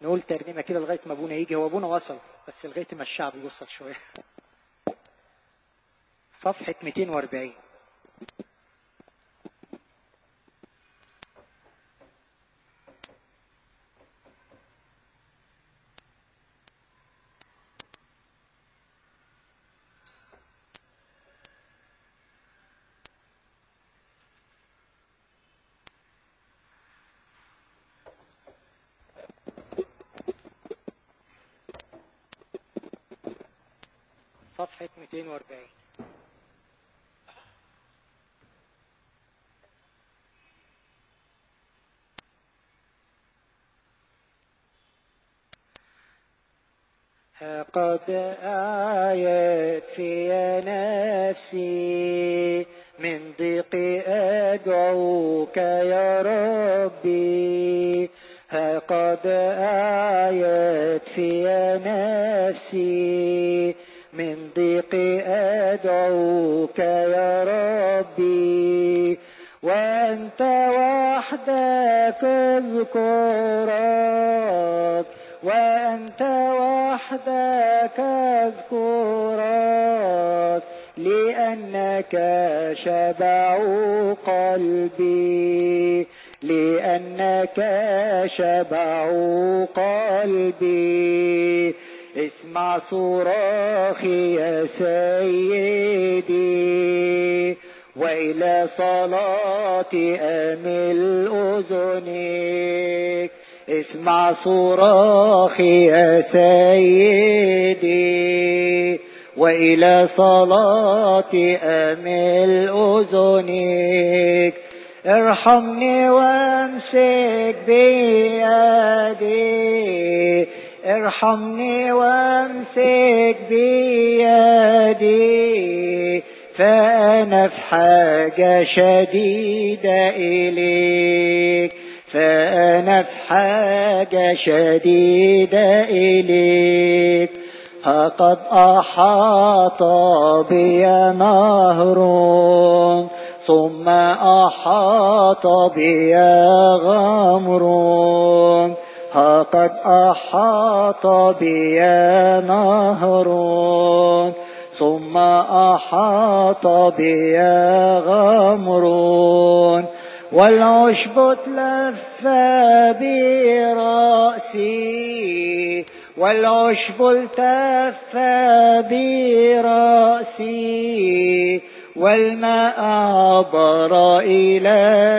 نقول ترنيمة كده لغاية ما ابونا يجي هو ابونا وصل بس لغاية ما الشعب يوصل شوية صفحة 240 صفحة 240 قد آيت في نفسي من ضيق أدعوك يا ربي ها قد آيت في نفسي من ضيق أدعوك يا ربي وأنت وحدك اذكرك وأنت وحدك اذكرك لأنك شبع قلبي لأنك شبع قلبي اسمع صراخي يا سيدي وإلى صلاتي أمل أذنك اسمع صراخي يا سيدي وإلى صلاتي أمل أذنك ارحمني وامسك بيدي ارحمني وامسك بيدي فأنا في حاجة شديدة إليك فأنا في حاجة شديدة إليك ها قد أحاط بي نهر ثم أحاط بي غمر ها قد أحاط بي نهر ثم أحاط بي غمر والعشب تلف برأسي والعشب التف برأسي والماء عبر إلى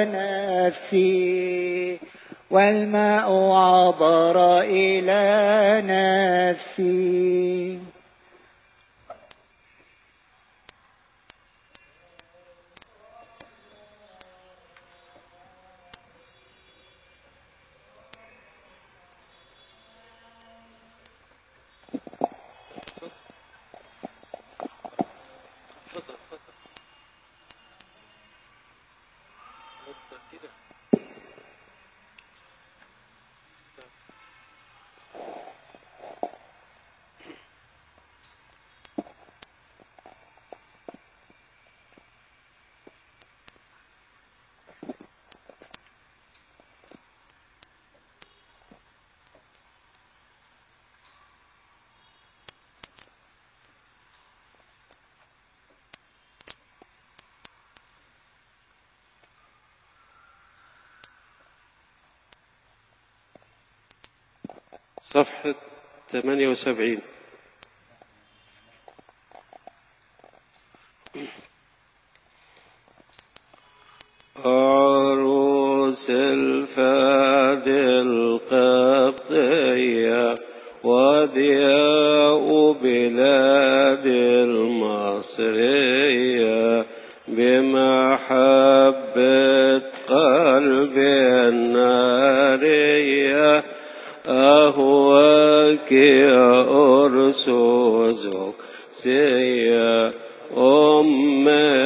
نفسي والماء عبر إلى نفسي اتفضل اتفضل اتفضل كده صفحة 78 عروس الفاد القبطية وضياء بلاد المصرية بمحبة قلب النارية أهواك يا أرسوزك سيا أم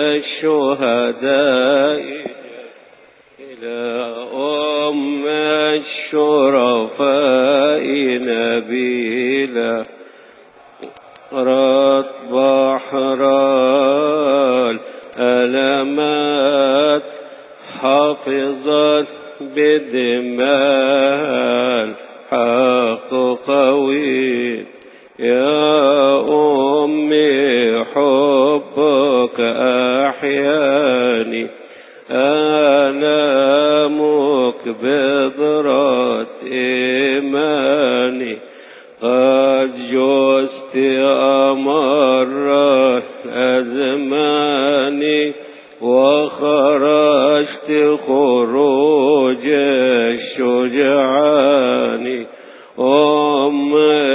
الشهداء إلى أم الشرفاء نبيلة رد بحر الألمات حافظت بدماء الحق الحق قوي يا أمي حبك أحياني آلامك بذرة إيماني قد جزت أمر الأزمان وخرجت خروج الشجعان أم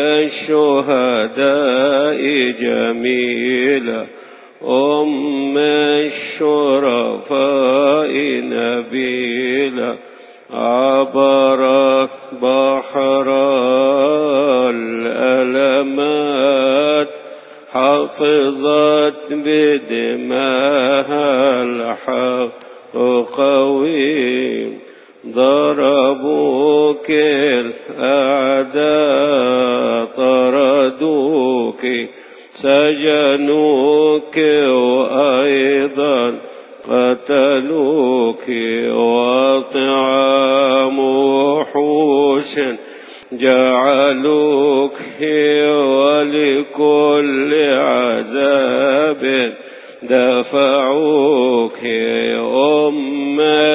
الشهداء جميلة أم الشرفاء نبيلة عبرت بحر الألمات حفظت بدماها الحق قوي ضربوك الأعداء طردوك سجنوك وأيضا قتلوك وطعام وحوش جعلوك ولكل عذاب دفعوك أم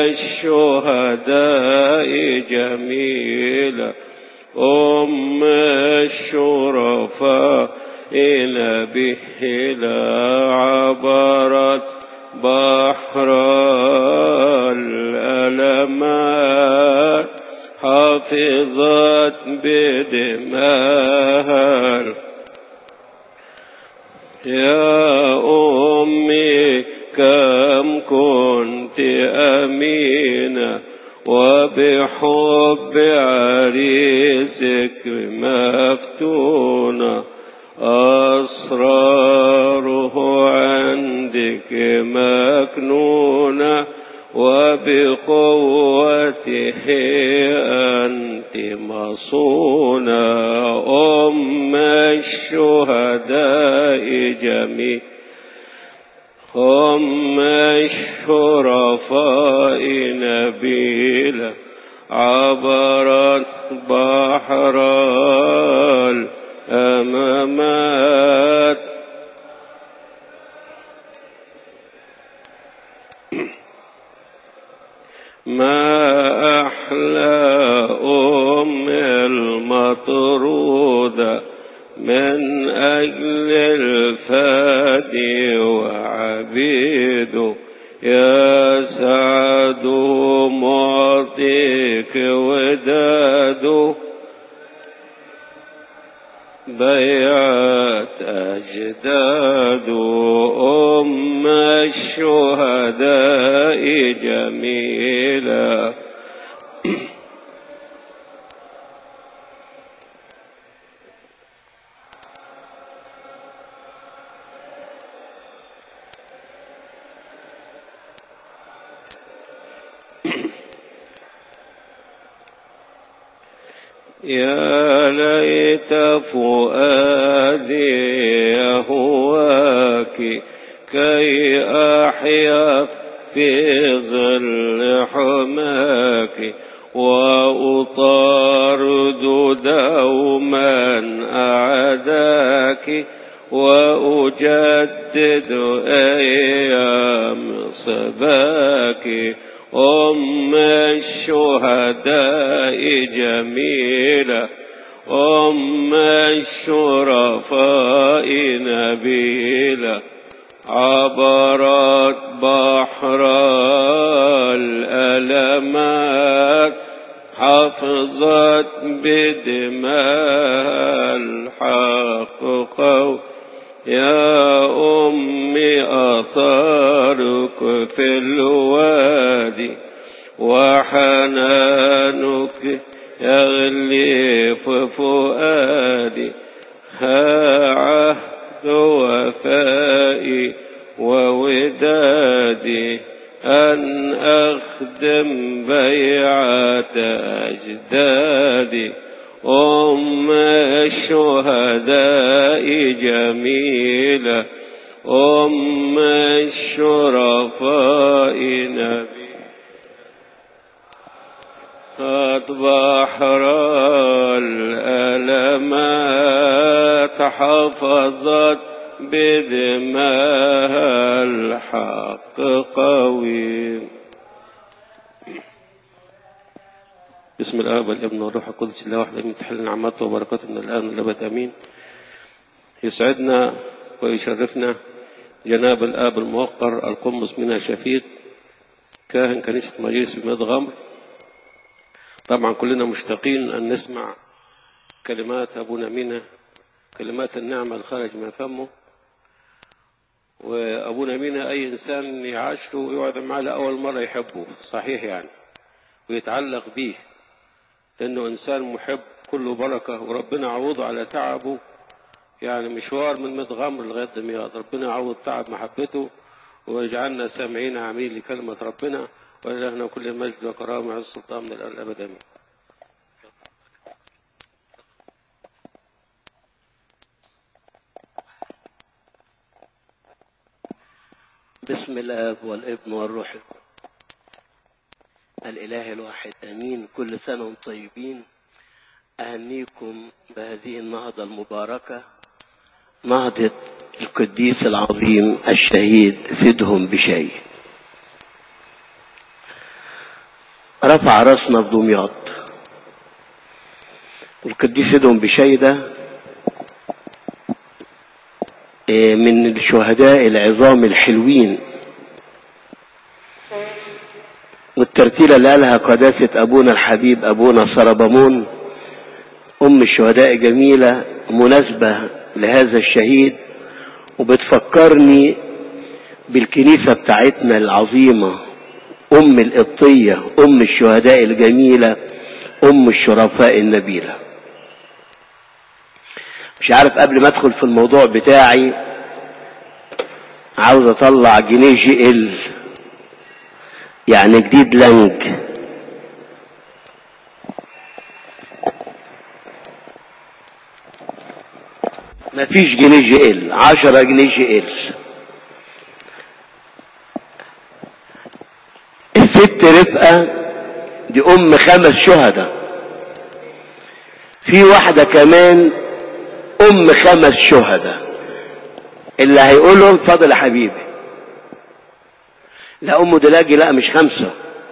الشهداء جميلة أم الشرفاء نبيه عبرت بحر الألمات حفظت بدماها يا أمي كم كنت أمينة وبحب عريسك مفتونة أسراره عندك مكنونة وبقوته أنت مصونة أم الشهداء جميع أم الشرفاء نبيلة عبرت بحر الأمامات ما أحلى أم المطرودة من أجل الفادي وعبيده يا سعد معطيك وداده بيعت أجداد أم الشهداء جميلة يا ليت فؤادي يهواك كي أحيا في ظل حماك وأطارد دوما أعداك وأجدد أيام صباك أم الشهداء جميلة أم الشرفاء نبيلة عبرت بحر الألمات حفظت بدماء الحق قول يا أمي أثارك في الوادي وحنانك يغلف فؤادي ها عهد وفائي وودادي أن أخدم بيعة أجدادي أم الشهداء جميلة أم الشرفاء نبي قد بحر السماء حفظت بدماها الحق قوي بسم الآب والابن والروح القدس الله وحده من تحل نعمته وبركاته من الآن والأبد أمين يسعدنا ويشرفنا جناب الآب الموقر القمص منى شفيق كاهن كنيسة مجلس بمياد غمر طبعا كلنا مشتاقين أن نسمع كلمات أبونا مينا كلمات النعمة الخارج من فمه وأبونا مينا أي إنسان يعاشره ويقعد معاه لأول مرة يحبه صحيح يعني ويتعلق به لأنه إنسان محب كله بركة وربنا عوضه على تعبه يعني مشوار من مدغمر لغاية دمياط ربنا يعوض تعب محبته ويجعلنا سامعين عاملين لكلمة ربنا ولله كل المجد وكرامة وعز السلطان من الآن الأبد آمين بسم الاب والابن والروح القدس الاله الواحد امين كل سنه وانتم طيبين اهنيكم بهذه النهضه المباركه نهضه القديس العظيم الشهيد فدهم بشيء رفع راسنا في دمياط والقديس فدهم بشيء ده من الشهداء العظام الحلوين والترتيلة اللي قالها قداسة أبونا الحبيب أبونا سربمون أم الشهداء جميلة مناسبة لهذا الشهيد وبتفكرني بالكنيسة بتاعتنا العظيمة أم القبطية أم الشهداء الجميلة أم الشرفاء النبيلة مش عارف قبل ما ادخل في الموضوع بتاعي عاوز اطلع جنيه جي ال يعني جديد لانج مفيش جنيه جي ال عشرة جنيه جي ال الست رفقة دي ام خمس شهداء في واحدة كمان ام خمس شهداء اللي هيقولهم اتفضل يا حبيبي لا ام دلاجي لا مش خمسة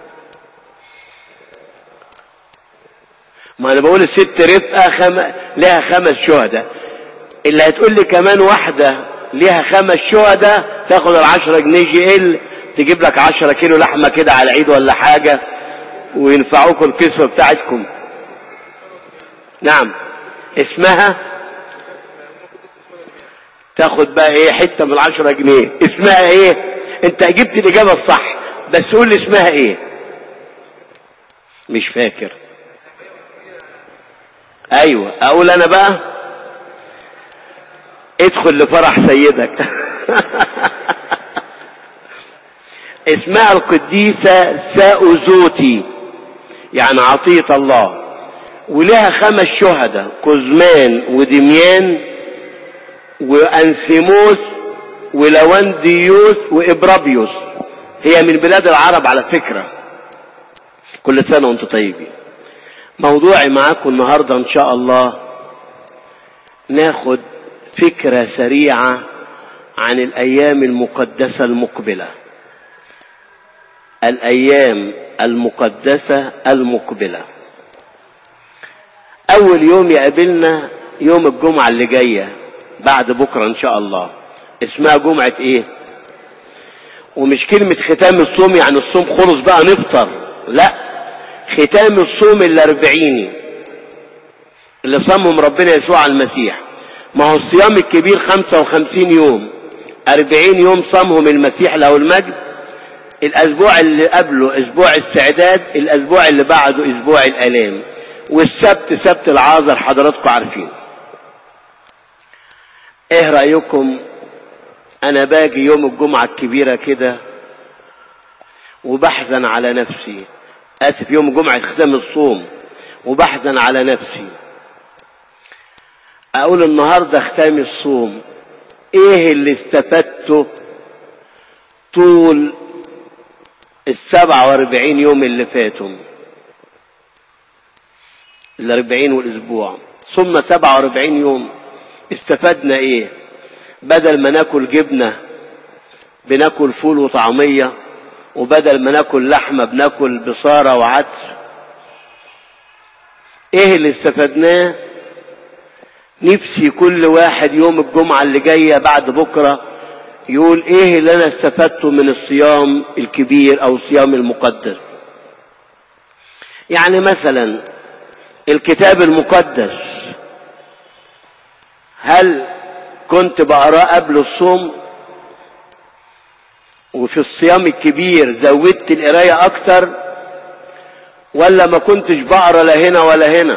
ما انا بقول الست رفقة خم... لها خمس شهداء اللي هتقول لي كمان واحدة ليها خمس شهداء تاخد العشرة جنيه جي ال تجيب لك عشرة كيلو لحمة كده على العيد ولا حاجة وينفعوكم الكسوة بتاعتكم نعم اسمها تاخد بقى ايه حتة من العشرة جنيه اسمها ايه انت جبت الاجابة الصح بس قول لي اسمها ايه مش فاكر ايوه اقول انا بقى ادخل لفرح سيدك اسمها القديسة ساؤزوتي يعني عطية الله ولها خمس شهداء كوزمان ودميان وانسيموس ولونديوس وابرابيوس هي من بلاد العرب على فكرة كل سنة وانتم طيبين موضوعي معاكم النهاردة ان شاء الله ناخد فكرة سريعة عن الايام المقدسة المقبلة الايام المقدسة المقبلة اول يوم يقابلنا يوم الجمعة اللي جاية بعد بكرة ان شاء الله اسمها جمعة ايه ومش كلمة ختام الصوم يعني الصوم خلص بقى نفطر لا ختام الصوم الاربعيني اللي صمم ربنا يسوع المسيح ما هو الصيام الكبير خمسة وخمسين يوم أربعين يوم صامهم المسيح له المجد الأسبوع اللي قبله أسبوع السعداد الأسبوع اللي بعده أسبوع الآلام والسبت سبت العازر حضراتكم عارفين ايه رأيكم انا باجي يوم الجمعة الكبيرة كده وبحزن على نفسي اسف يوم الجمعة ختام الصوم وبحزن على نفسي اقول النهاردة ختام الصوم ايه اللي استفدته طول السبعة واربعين يوم اللي فاتوا الأربعين والأسبوع ثم سبعة وأربعين يوم استفدنا إيه بدل ما ناكل جبنة بناكل فول وطعمية وبدل ما ناكل لحمة بناكل بصارة وعدس ايه اللي استفدناه نفسي كل واحد يوم الجمعة اللي جاية بعد بكرة يقول ايه اللي انا استفدته من الصيام الكبير او الصيام المقدس يعني مثلا الكتاب المقدس هل كنت بقراه قبل الصوم وفي الصيام الكبير زودت القراية اكتر ولا ما كنتش بقرا لا هنا ولا هنا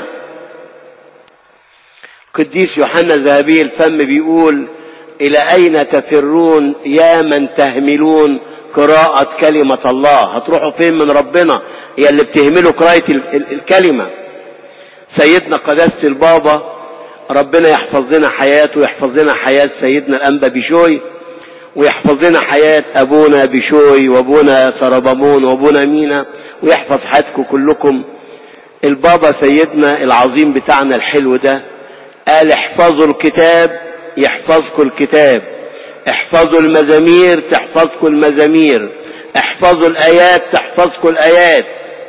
قديس يوحنا ذهبي الفم بيقول الى اين تفرون يا من تهملون قراءة كلمة الله هتروحوا فين من ربنا يا اللي بتهملوا قراءة ال- ال- الكلمة سيدنا قداسة البابا ربنا يحفظ لنا حياته ويحفظ لنا حياة سيدنا الأنبا بشوي ويحفظ لنا حياة أبونا بشوي وأبونا سربمون وأبونا مينا ويحفظ حياتكم كلكم البابا سيدنا العظيم بتاعنا الحلو ده قال احفظوا الكتاب يحفظكم الكتاب احفظوا المزامير تحفظكم المزامير احفظوا الآيات تحفظكم الآيات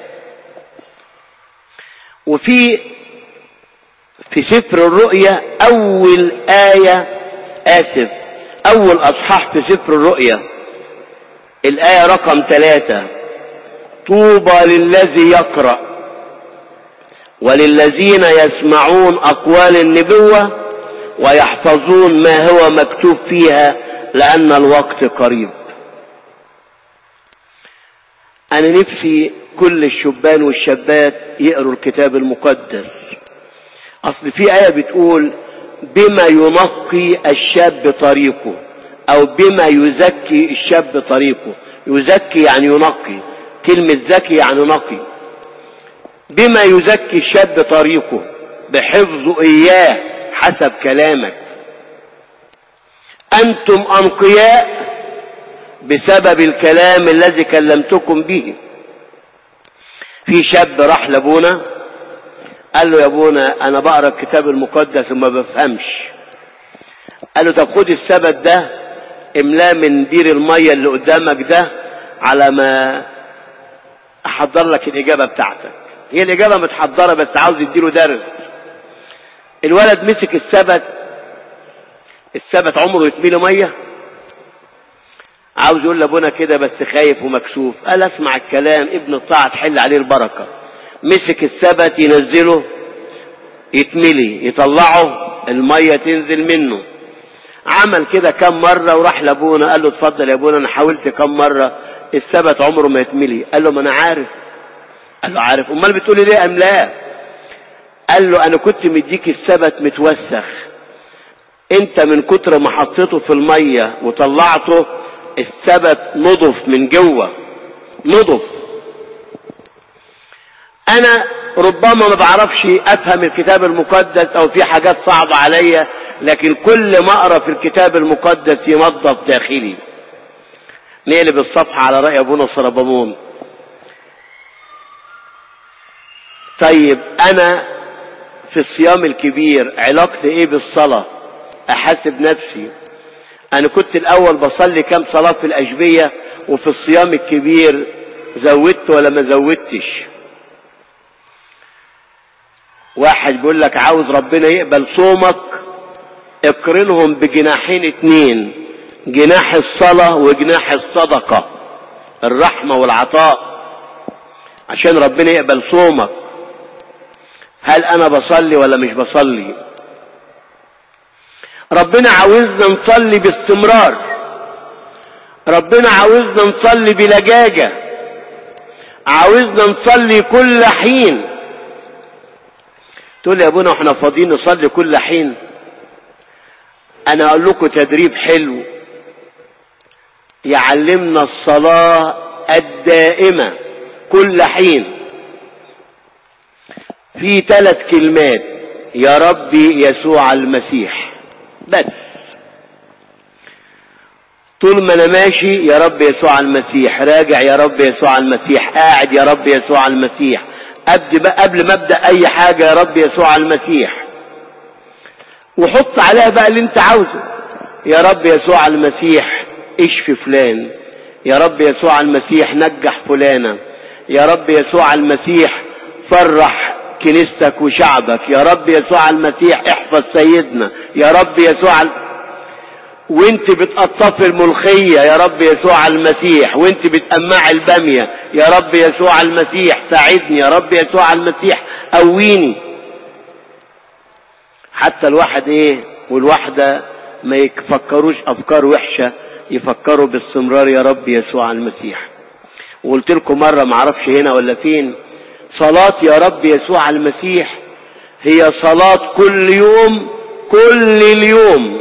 وفي في سفر الرؤيا أول آية آسف أول أصحاح في سفر الرؤيا الآية رقم ثلاثة طوبى للذي يقرأ وللذين يسمعون أقوال النبوة ويحفظون ما هو مكتوب فيها لأن الوقت قريب أنا نفسي كل الشبان والشابات يقروا الكتاب المقدس أصل في آية بتقول بما ينقي الشاب طريقه أو بما يزكي الشاب طريقه يزكي يعني ينقي كلمة زكي يعني نقي بما يزكي الشاب طريقه بحفظ إياه حسب كلامك أنتم أنقياء بسبب الكلام الذي كلمتكم به في شاب راح لابونا قال له يا ابونا انا بقرا الكتاب المقدس وما بفهمش قال له طب خد السبت ده املاه من بير الميه اللي قدامك ده على ما احضر لك الاجابه بتاعتك هي الاجابه متحضره بس عاوز يديله درس الولد مسك السبت السبت عمره يتميل ميه عاوز يقول لابونا كده بس خايف ومكسوف قال اسمع الكلام ابن الطاعه تحل عليه البركه مسك السبت ينزله يتملي يطلعه الميه تنزل منه عمل كده كم مرة وراح لابونا قال له اتفضل يا ابونا انا حاولت كم مرة السبت عمره ما يتملي قال له ما انا عارف قال له عارف امال بتقولي ليه املاه قال له انا كنت مديك السبت متوسخ انت من كتر ما حطيته في المية وطلعته السبت نضف من جوه نضف انا ربما ما بعرفش افهم الكتاب المقدس او في حاجات صعبة عليا لكن كل ما اقرا في الكتاب المقدس ينظف داخلي نقلب الصفحة على رأي ابونا صربمون طيب انا في الصيام الكبير علاقتي ايه بالصلاة احاسب نفسي انا كنت الاول بصلي كام صلاة في الاشبية وفي الصيام الكبير زودت ولا ما زودتش واحد بيقول لك عاوز ربنا يقبل صومك اقرنهم بجناحين اتنين جناح الصلاة وجناح الصدقة الرحمة والعطاء عشان ربنا يقبل صومك هل انا بصلي ولا مش بصلي ربنا عاوزنا نصلي باستمرار ربنا عاوزنا نصلي بلجاجة عاوزنا نصلي كل حين تقول لي يا ابونا احنا فاضيين نصلي كل حين انا اقول لكم تدريب حلو يعلمنا الصلاة الدائمة كل حين في ثلاث كلمات يا ربي يسوع المسيح بس طول ما انا ماشي يا رب يسوع المسيح راجع يا رب يسوع المسيح قاعد يا رب يسوع المسيح قبل قبل ما ابدا اي حاجه يا رب يسوع المسيح وحط عليها بقى اللي انت عاوزه يا رب يسوع المسيح اشفي فلان يا رب يسوع المسيح نجح فلانة يا رب يسوع المسيح فرح كنيستك وشعبك يا رب يسوع المسيح احفظ سيدنا يا رب يسوع ال... وانت بتقطفي الملخية يا رب يسوع المسيح وانت بتقمع البامية يا رب يسوع المسيح ساعدني يا رب يسوع المسيح قويني حتى الواحد ايه والواحدة ما يفكروش افكار وحشة يفكروا باستمرار يا رب يسوع المسيح وقلت لكم مرة معرفش هنا ولا فين صلاة يا رب يسوع المسيح هي صلاة كل يوم كل اليوم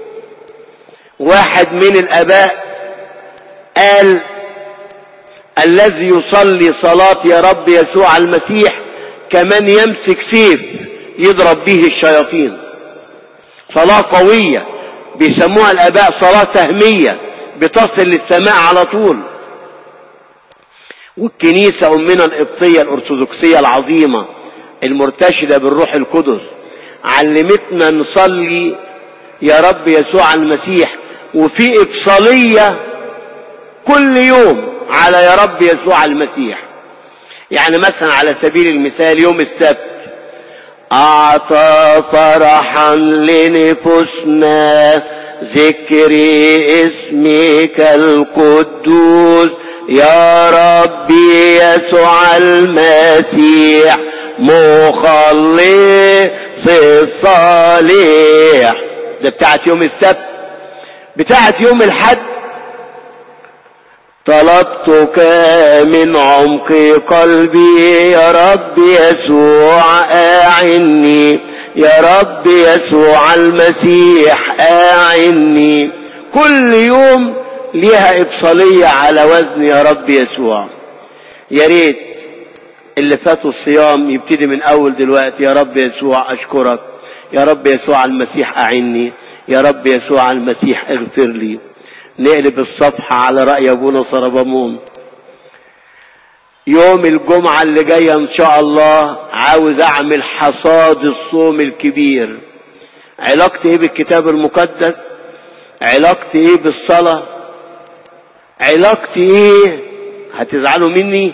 واحد من الاباء قال الذي يصلي صلاة يا رب يسوع المسيح كمن يمسك سيف يضرب به الشياطين صلاة قوية بيسموها الاباء صلاة سهمية بتصل للسماء على طول والكنيسة أمنا القبطية الأرثوذكسية العظيمة المرتشدة بالروح القدس علمتنا نصلي يا رب يسوع المسيح وفي إفصالية كل يوم على يا رب يسوع المسيح يعني مثلا على سبيل المثال يوم السبت أعطى فرحا لنفوسنا ذكر اسمك القدوس يا ربي يسوع المسيح مخلص الصالح ده بتاعت يوم السبت بتاعت يوم الحد طلبتك من عمق قلبي يا رب يسوع أعني يا رب يسوع المسيح أعني كل يوم ليها إبصالية على وزن يا رب يسوع يا ريت اللي فاتوا الصيام يبتدي من أول دلوقتي يا رب يسوع أشكرك يا رب يسوع المسيح أعني يا رب يسوع المسيح اغفر لي نقلب الصفحة على رأي أبونا صربامون يوم الجمعة اللي جاية إن شاء الله عاوز أعمل حصاد الصوم الكبير علاقتي إيه بالكتاب المقدس علاقتي إيه بالصلاة علاقتي إيه هتزعلوا مني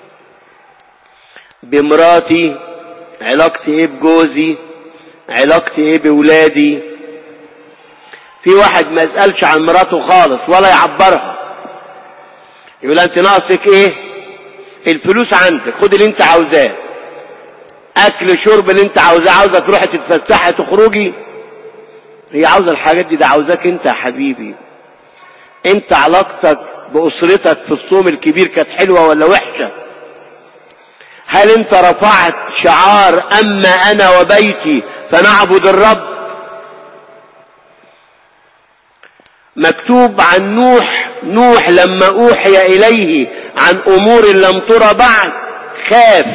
بمراتي علاقتي إيه بجوزي علاقتي إيه بولادي في واحد ما يسألش عن مراته خالص ولا يعبرها يقول انت ناقصك ايه الفلوس عندك خد اللي انت عاوزاه اكل شرب اللي انت عاوزاه عاوزه تروحي تتفسحي تخرجي هي عاوزه الحاجات دي ده عاوزاك انت يا حبيبي انت علاقتك باسرتك في الصوم الكبير كانت حلوه ولا وحشه هل انت رفعت شعار اما انا وبيتي فنعبد الرب مكتوب عن نوح نوح لما اوحي اليه عن امور لم ترى بعد خاف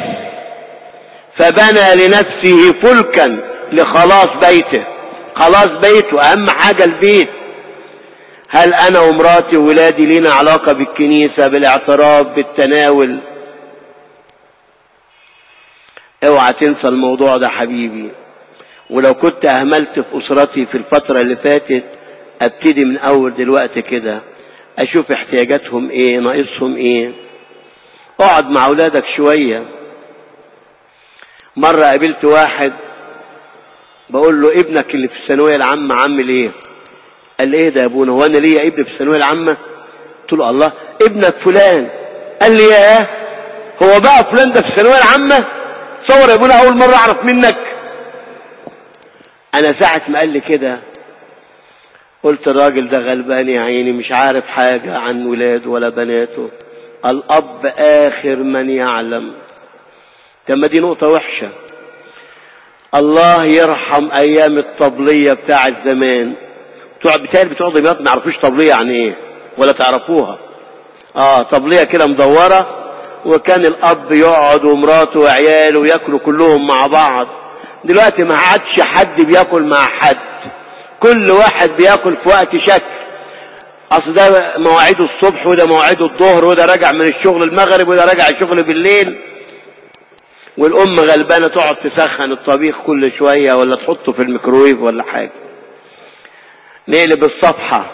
فبنى لنفسه فلكا لخلاص بيته خلاص بيته اهم حاجه البيت هل انا ومراتي وولادي لينا علاقه بالكنيسه بالاعتراف بالتناول اوعى تنسى الموضوع ده حبيبي ولو كنت اهملت في اسرتي في الفتره اللي فاتت ابتدي من اول دلوقتي كده اشوف احتياجاتهم ايه ناقصهم ايه اقعد مع اولادك شويه مره قابلت واحد بقول له ابنك اللي في الثانويه العامه عامل ايه قال لي ايه ده يا ابونا هو انا ليا ابن في الثانويه العامه قلت له الله ابنك فلان قال لي ياه هو بقى فلان ده في الثانويه العامه تصور يا ابونا اول مره اعرف منك انا ساعه ما قال لي كده قلت الراجل ده غلبان يا عيني مش عارف حاجة عن ولاده ولا بناته الأب آخر من يعلم كما دي نقطة وحشة الله يرحم أيام الطبلية بتاع زمان بتوع بتاعي بتوع دمياط ما يعرفوش طبلية يعني إيه ولا تعرفوها آه طبلية كده مدورة وكان الأب يقعد ومراته وعياله وياكلوا كلهم مع بعض دلوقتي ما عادش حد بياكل مع حد كل واحد بياكل في وقت شكل اصل ده مواعيده الصبح وده مواعيده الظهر وده راجع من الشغل المغرب وده راجع الشغل بالليل والام غلبانه تقعد تسخن الطبيخ كل شويه ولا تحطه في الميكرويف ولا حاجه نقلب الصفحه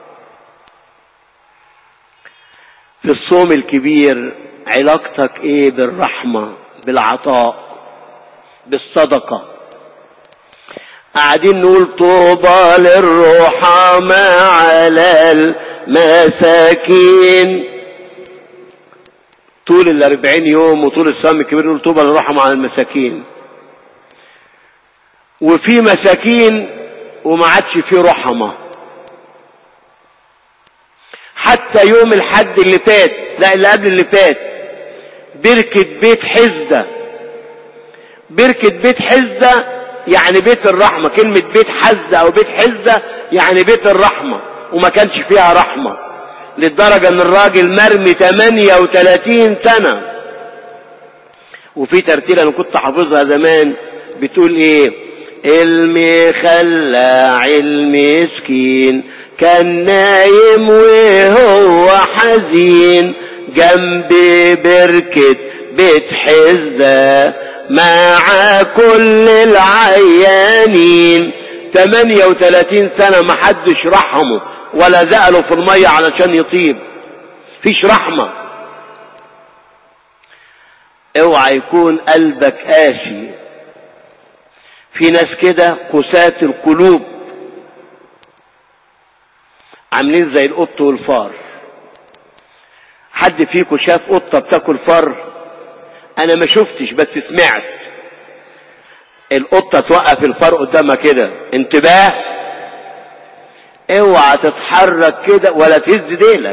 في الصوم الكبير علاقتك ايه بالرحمه بالعطاء بالصدقه قاعدين نقول طوبى للرحماء على المساكين طول الأربعين يوم وطول الصيام الكبير نقول طوبى للرحمة على المساكين وفي مساكين وما عادش في رحمة حتى يوم الحد اللي فات لا اللي قبل اللي فات بركة بيت حزدة بركة بيت حزدة يعني بيت الرحمة كلمة بيت حزدة أو بيت حزدة يعني بيت الرحمة وما كانش فيها رحمة للدرجة ان الراجل مرمي 38 سنة وفي ترتيل انا كنت حافظها زمان بتقول ايه المخلع المسكين كان نايم وهو حزين جنب بركة بيت حزة مع كل العيانين 38 سنة ما حدش رحمه ولا زقله في المية علشان يطيب فيش رحمة اوعى يكون قلبك قاسي في ناس كده قساة القلوب عاملين زي القط والفار حد فيكم شاف قطة بتاكل فار انا ما شفتش بس سمعت القطة توقف الفار قدامها كده انتباه اوعى تتحرك كده ولا تهز ديلك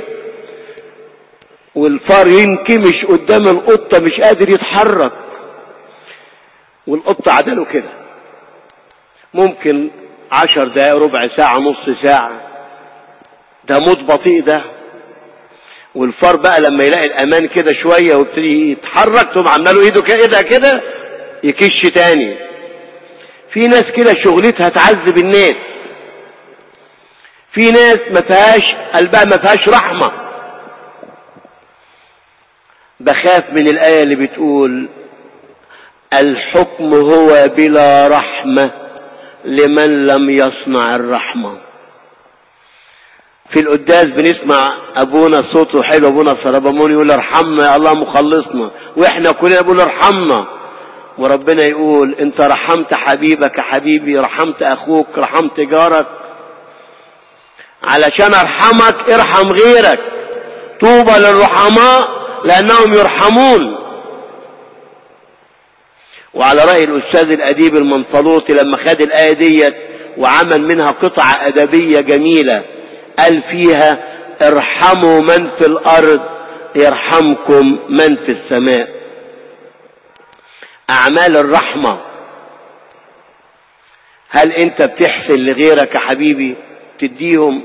والفار ينكمش قدام القطة مش قادر يتحرك والقطة عدله كده ممكن عشر دقايق ربع ساعة نص ساعة ده موت بطيء ده والفار بقى لما يلاقي الامان كده شوية ويبتدي يتحرك تقوم عامله له ايده كده كده يكش تاني في ناس كده شغلتها تعذب الناس في ناس ما فيهاش قلبها ما فيهاش رحمة بخاف من الآية اللي بتقول الحكم هو بلا رحمة لمن لم يصنع الرحمة في القداس بنسمع ابونا صوته حلو ابونا سربمون يقول ارحمنا يا الله مخلصنا واحنا كلنا بنقول ارحمنا وربنا يقول انت رحمت حبيبك يا حبيبي رحمت اخوك رحمت جارك علشان ارحمك ارحم غيرك طوبى للرحماء لانهم يرحمون وعلى رأي الأستاذ الأديب المنفلوطي لما خد الآية ديت وعمل منها قطعة أدبية جميلة قال فيها ارحموا من في الأرض يرحمكم من في السماء أعمال الرحمة هل أنت بتحسن لغيرك يا حبيبي تديهم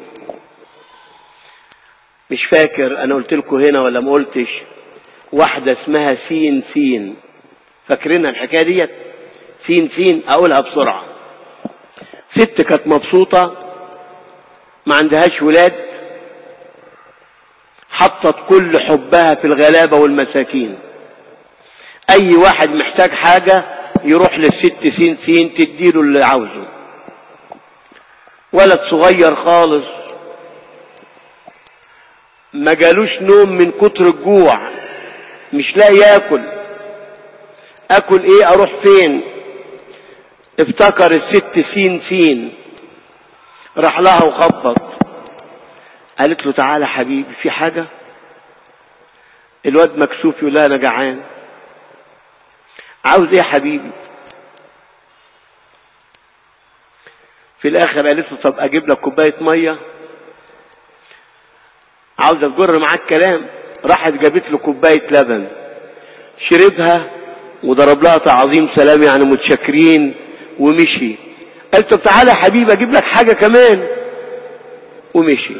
مش فاكر أنا قلت لكم هنا ولا ما قلتش واحدة اسمها سين سين فاكرينها الحكاية ديت سين سين أقولها بسرعة ست كانت مبسوطة ما عندهاش ولاد حطت كل حبها في الغلابة والمساكين اي واحد محتاج حاجة يروح للست سين سين تديله اللي عاوزه ولد صغير خالص ما جالوش نوم من كتر الجوع مش لاقي ياكل اكل ايه اروح فين افتكر الست سين سين راح لها وخبط قالت له تعالى حبيبي في حاجة الواد مكسوف يقول لها انا جعان عاوز ايه يا حبيبي في الاخر قالت له طب اجيب لك كوبايه ميه عاوزه تجر معاك كلام راحت جابت له كوبايه لبن شربها وضرب لها تعظيم سلام يعني متشكرين ومشي قال طب تعالى يا حبيبي اجيب لك حاجه كمان ومشي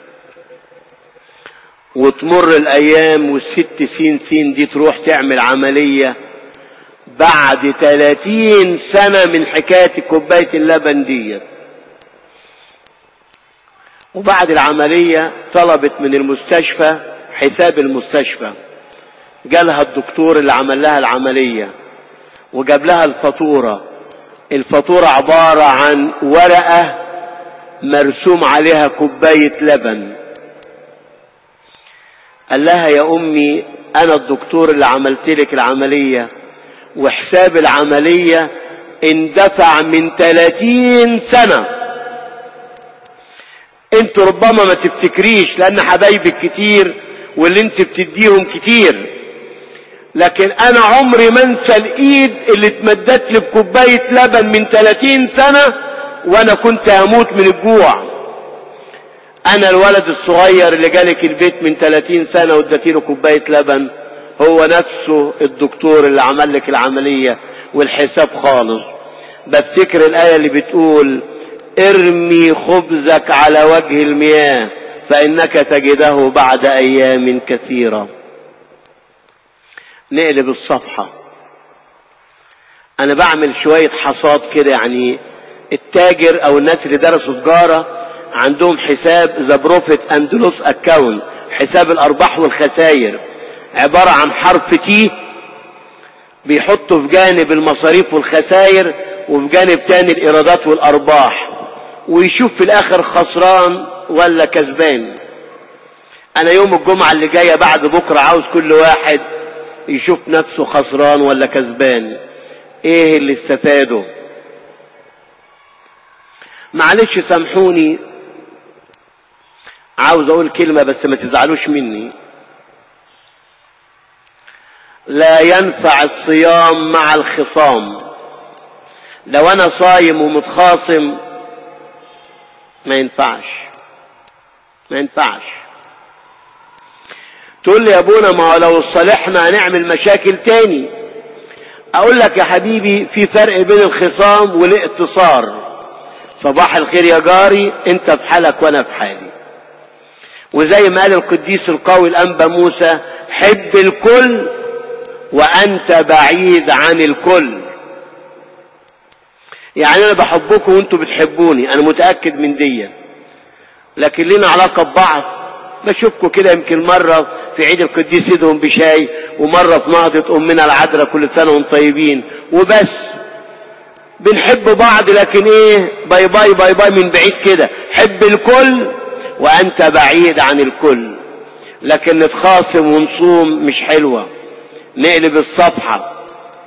وتمر الايام والست سين سين دي تروح تعمل عمليه بعد 30 سنة من حكاية كوباية اللبن ديت وبعد العملية طلبت من المستشفى حساب المستشفى جالها الدكتور اللي عمل لها العملية وجاب لها الفاتورة الفاتورة عبارة عن ورقة مرسوم عليها كوباية لبن قال لها يا أمي أنا الدكتور اللي عملت لك العملية وحساب العملية اندفع من 30 سنة انت ربما ما تفتكريش لان حبايبك كتير واللي انت بتديهم كتير لكن انا عمري ما انسى الايد اللي اتمدت لي بكوبايه لبن من 30 سنه وانا كنت هموت من الجوع انا الولد الصغير اللي جالك البيت من 30 سنه واديتي له كوبايه لبن هو نفسه الدكتور اللي عمل لك العمليه والحساب خالص بفتكر الايه اللي بتقول ارمي خبزك على وجه المياه فانك تجده بعد ايام كثيره نقلب الصفحة أنا بعمل شوية حصاد كده يعني التاجر أو الناس اللي درسوا تجارة عندهم حساب ذا بروفيت اند لوس اكاونت حساب الأرباح والخسائر عبارة عن حرف تي بيحطوا في جانب المصاريف والخسائر وفي جانب تاني الإيرادات والأرباح ويشوف في الآخر خسران ولا كسبان أنا يوم الجمعة اللي جاية بعد بكرة عاوز كل واحد يشوف نفسه خسران ولا كسبان ايه اللي استفاده معلش سامحوني عاوز اقول كلمة بس ما تزعلوش مني لا ينفع الصيام مع الخصام لو انا صايم ومتخاصم ما ينفعش ما ينفعش تقول لي يا ابونا ما هو لو صالحنا هنعمل مشاكل تاني اقول لك يا حبيبي في فرق بين الخصام والاقتصار صباح الخير يا جاري انت في حالك وانا في حالي وزي ما قال القديس القوي الانبا موسى حب الكل وانت بعيد عن الكل يعني انا بحبكم وانتوا بتحبوني انا متاكد من دي لكن لنا علاقه ببعض بشوفكم كده يمكن مرة في عيد القديس يدهم بشاي ومرة في نهضة أمنا العذراء كل سنة وانتم طيبين وبس بنحب بعض لكن ايه باي باي باي باي من بعيد كده حب الكل وانت بعيد عن الكل لكن نتخاصم ونصوم مش حلوة نقلب الصفحة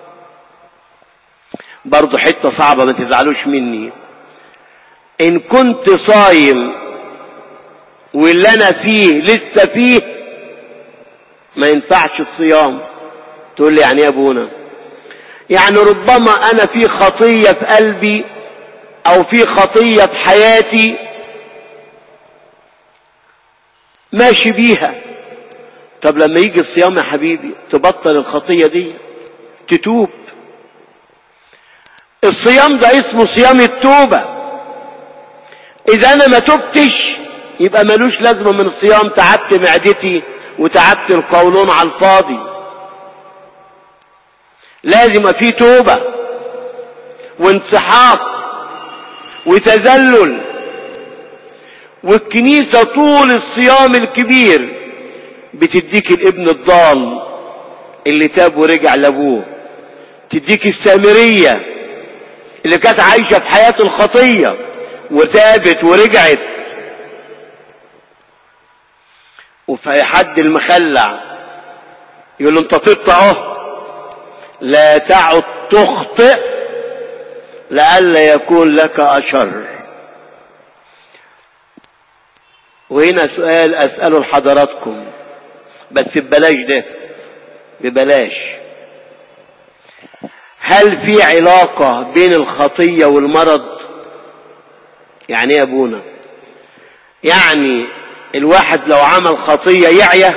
برضو حتة صعبة ما تزعلوش مني ان كنت صايم واللي انا فيه لسه فيه ما ينفعش الصيام تقول لي يعني ايه يا ابونا يعني ربما انا في خطيه في قلبي او في خطيه في حياتي ماشي بيها طب لما يجي الصيام يا حبيبي تبطل الخطيه دي تتوب الصيام ده اسمه صيام التوبه اذا انا ما تبتش يبقى ملوش لازمه من الصيام تعبت معدتي وتعبت القولون على الفاضي لازم في توبه وانسحاق وتذلل والكنيسه طول الصيام الكبير بتديك الابن الضال اللي تاب ورجع لابوه تديك السامريه اللي كانت عايشه في حياه الخطيه وتابت ورجعت وفي حد المخلع يقول له انت طبت اهو لا تعد تخطئ لئلا يكون لك اشر وهنا سؤال اساله لحضراتكم بس ببلاش ده ببلاش هل في علاقة بين الخطية والمرض يعني ايه يا ابونا يعني الواحد لو عمل خطية يعيا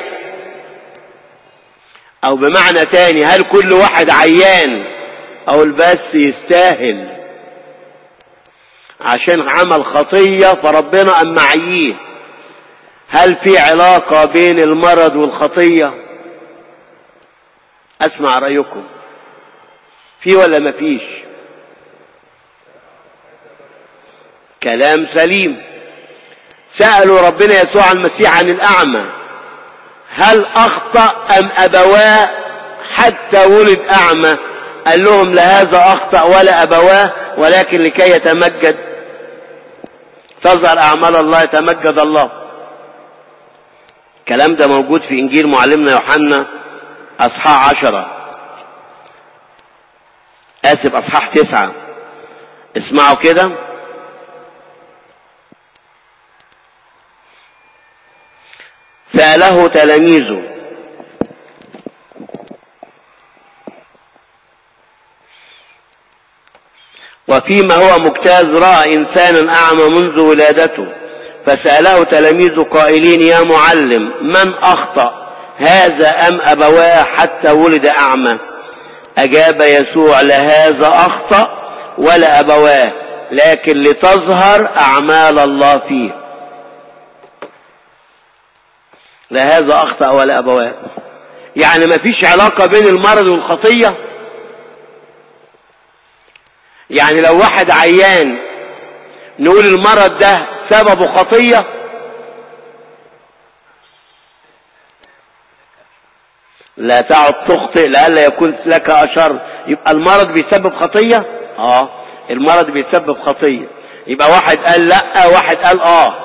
او بمعنى تاني هل كل واحد عيان او بس يستاهل عشان عمل خطية فربنا اما عيه هل في علاقة بين المرض والخطية اسمع رأيكم في ولا ما فيش كلام سليم سألوا ربنا يسوع المسيح عن الأعمى هل أخطأ أم أبواه حتى ولد أعمى قال لهم لا هذا أخطأ ولا أبواه ولكن لكي يتمجد تظهر أعمال الله يتمجد الله الكلام ده موجود في إنجيل معلمنا يوحنا أصحاح عشرة آسف أصحاح تسعة اسمعوا كده سأله تلاميذه وفيما هو مجتاز رأى إنسانا أعمى منذ ولادته فسأله تلاميذه قائلين يا معلم من أخطأ هذا أم أبواه حتى ولد أعمى أجاب يسوع لهذا أخطأ ولا أبواه لكن لتظهر أعمال الله فيه لهذا أخطأ ولا أبواه يعني ما فيش علاقة بين المرض والخطية يعني لو واحد عيان نقول المرض ده سببه خطية لا تعد تخطئ لئلا يكون لك أشر يبقى المرض بيسبب خطية اه المرض بيسبب خطية يبقى واحد قال لا واحد قال اه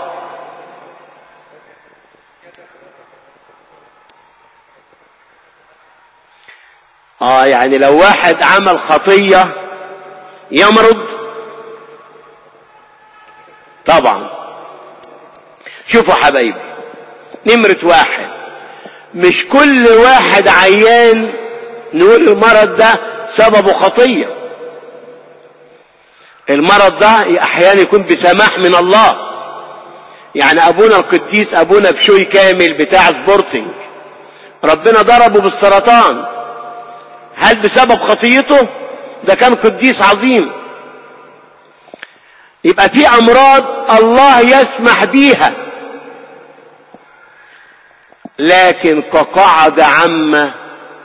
اه يعني لو واحد عمل خطية يمرض طبعا شوفوا حبايبي نمرة واحد مش كل واحد عيان نقول المرض ده سببه خطية المرض ده احيانا يكون بسماح من الله يعني ابونا القديس ابونا بشوي كامل بتاع سبورتنج ربنا ضربه بالسرطان هل بسبب خطيته ده كان قديس عظيم يبقى في امراض الله يسمح بيها لكن كقاعدة عامة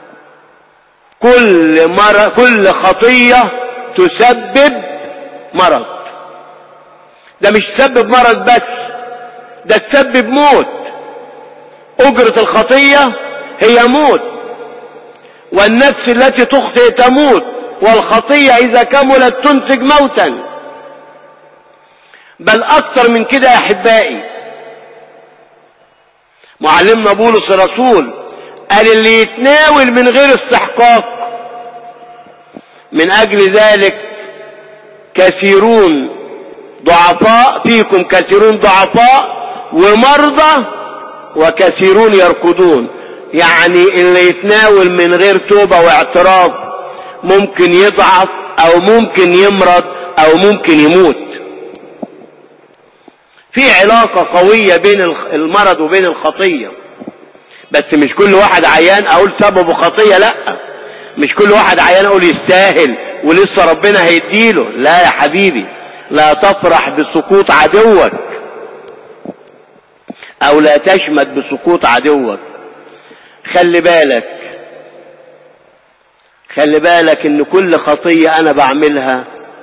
كل مرض كل خطية تسبب مرض ده مش تسبب مرض بس ده تسبب موت أجرة الخطية هي موت والنفس التي تخطئ تموت والخطية إذا كملت تنتج موتا بل أكثر من كده يا أحبائي معلمنا بولس الرسول قال اللي يتناول من غير استحقاق من أجل ذلك كثيرون ضعفاء فيكم كثيرون ضعفاء ومرضى وكثيرون يركضون يعني اللي يتناول من غير توبة واعتراف ممكن يضعف او ممكن يمرض او ممكن يموت في علاقة قوية بين المرض وبين الخطية بس مش كل واحد عيان اقول سببه خطية لا مش كل واحد عيان اقول يستاهل ولسه ربنا هيديله لا يا حبيبي لا تفرح بسقوط عدوك او لا تشمت بسقوط عدوك خلي بالك خلي بالك ان كل خطية انا بعملها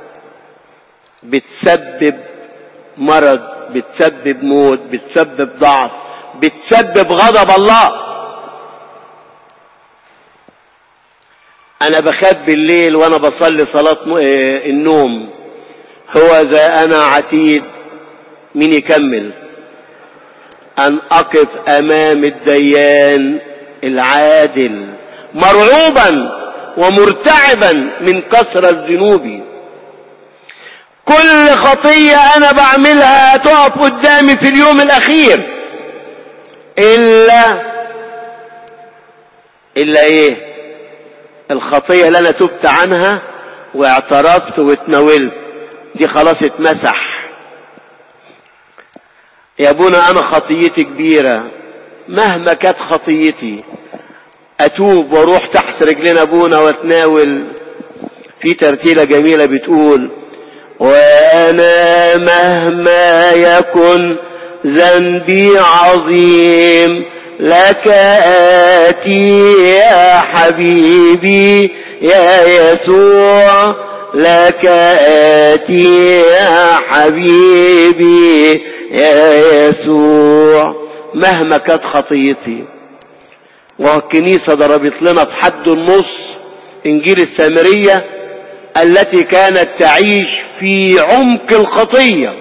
بتسبب مرض بتسبب موت بتسبب ضعف بتسبب غضب الله انا بخاف بالليل وانا بصلي صلاة النوم هو ذا انا عتيد مين يكمل ان اقف امام الديان العادل مرعوبا ومرتعبا من كثرة ذنوبي كل خطية انا بعملها تقف قدامي في اليوم الاخير الا الا ايه الخطية اللي انا تبت عنها واعترفت واتناولت دي خلاص اتمسح يا ابونا انا خطيتي كبيرة مهما كانت خطيتي اتوب واروح تحت رجلين ابونا واتناول في ترتيلة جميلة بتقول وانا مهما يكن ذنبي عظيم لك آتي يا حبيبي يا يسوع لك آتي يا حبيبي يا يسوع مهما كانت خطيتي والكنيسة ضربت لنا في حد النص انجيل السامرية التي كانت تعيش في عمق الخطية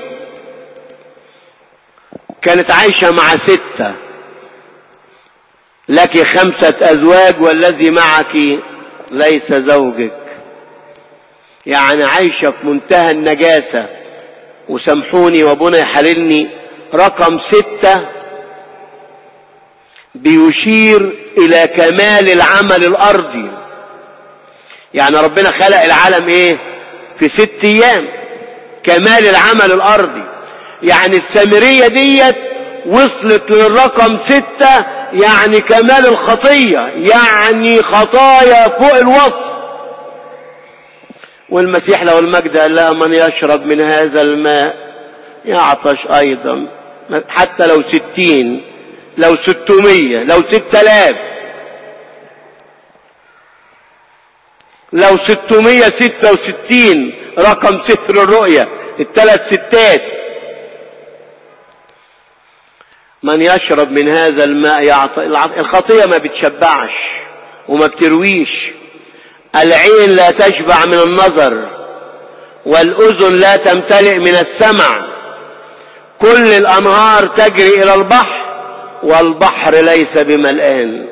كانت عايشة مع ستة لك خمسة أزواج والذي معك ليس زوجك يعني عايشة في منتهى النجاسة وسامحوني وابونا يحللني رقم ستة بيشير إلى كمال العمل الأرضي يعني ربنا خلق العالم إيه في ست أيام كمال العمل الأرضي يعني السامرية ديت وصلت للرقم ستة يعني كمال الخطية يعني خطايا فوق الوصف والمسيح له المجد قال لا من يشرب من هذا الماء يعطش أيضا حتى لو ستين لو ستمية لو ست آلاف لو ستمية ستة وستين رقم سفر الرؤية الثلاث ستات من يشرب من هذا الماء يعطى الخطية ما بتشبعش وما بترويش العين لا تشبع من النظر والأذن لا تمتلئ من السمع كل الأنهار تجري إلى البحر والبحر ليس بملآن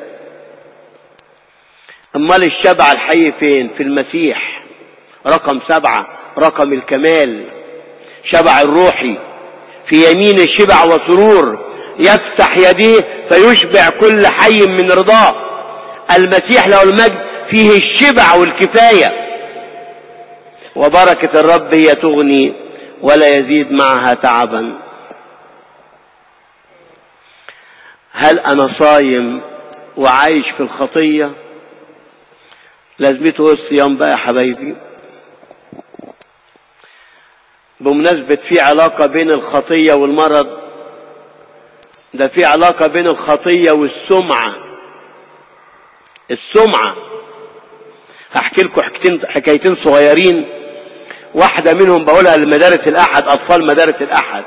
أمال الشبع الحي فين في المسيح رقم سبعة رقم الكمال شبع الروحي في يمين الشبع وسرور يفتح يديه فيشبع كل حي من رضاه المسيح له المجد فيه الشبع والكفاية وبركة الرب هي تغني ولا يزيد معها تعبا هل أنا صايم وعايش في الخطية لازمته الصيام بقى يا حبايبي بمناسبة في علاقة بين الخطية والمرض ده في علاقة بين الخطية والسمعة السمعة هحكي لكم حكايتين حكايتين صغيرين واحدة منهم بقولها لمدارس الأحد أطفال مدارس الأحد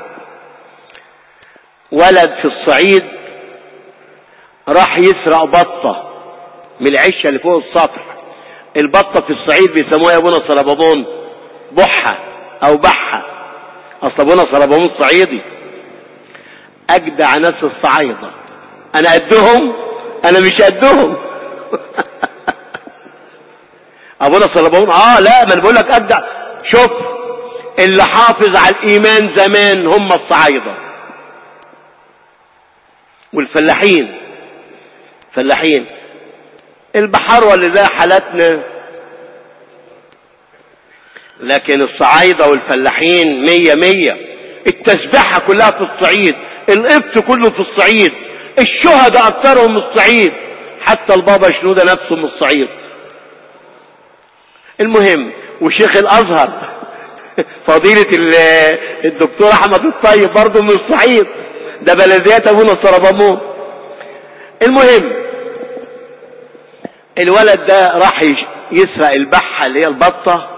ولد في الصعيد راح يسرق بطة من العشة اللي فوق السطح البطة في الصعيد بيسموها يا ابونا صلبابون بحة أو بحة أصل ابونا صلبابون صعيدي أجدع ناس الصعايدة أنا قدهم أنا مش قدهم ابونا صلبون اه لا ما انا بقول لك ابدع شوف اللي حافظ على الايمان زمان هم الصعايده والفلاحين فلاحين البحار اللي زي حالتنا لكن الصعايدة والفلاحين مية مية التسبحة كلها في الصعيد القبط كله في الصعيد الشهداء أكثرهم من الصعيد حتى البابا شنودة نفسه من الصعيد المهم وشيخ الازهر فضيلة الدكتور احمد الطيب برضه من الصعيد ده بلديات ابونا السربامون المهم الولد ده راح يسرق البحة اللي هي البطة